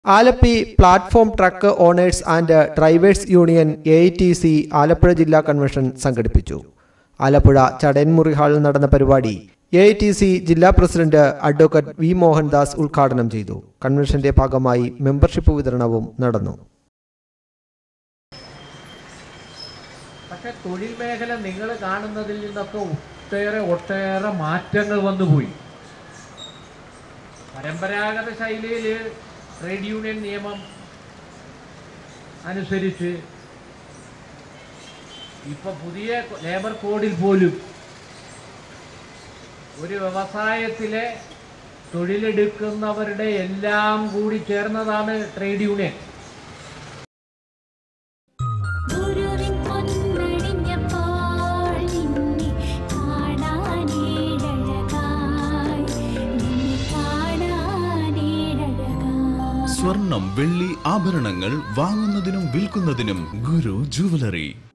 Alleppey platform truck owners and drivers union A T C Alappuzha ജില്ലാ convention സംഘടിപ്പിച്ചു ആലപ്പുഴ ചടയൻമുറി ഹാളിൽ നടന്ന പരിപാടി എ ടി സി ജില്ലാ പ്രസിഡന്റ് അഡ്വക്കേറ്റ് വി മോഹൻദാസ് ഉദ്ഘാടനം ചെയ്തു കൺവെൻഷന്റെ ഭാഗമായി മെമ്പർഷിപ്പ് വിതരണവും നടന്നു പക്ഷെ തൊഴിൽ മേഖല നിങ്ങൾ കാണുന്നതിൽ നിന്നൊക്കെ ഒട്ടേറെ ഒട്ടേറെ മാറ്റങ്ങൾ വന്നുപോയി പരമ്പരാഗത ശൈലിയിൽ ട്രേഡ് യൂണിയൻ നിയമം അനുസരിച്ച് ഇപ്പൊ പുതിയ ലേബർ കോഡിൽ പോലും ഒരു വ്യവസായത്തിലെ തൊഴിലെടുക്കുന്നവരുടെ എല്ലാം കൂടി ചേർന്നതാണ് ട്രേഡ് യൂണിയൻ ഗുരുവിൻ പൊന്നണിഞ്ഞപ്പോൾ നിന്നെ കാണാനേഴഴകായി നിന്നെ കാണാനേഴഴകായി സ്വർണം വെള്ളി ആഭരണങ്ങൾ വാങ്ങുന്നതിനും വിൽക്കുന്നതിനും ഗുരു ജുവലറി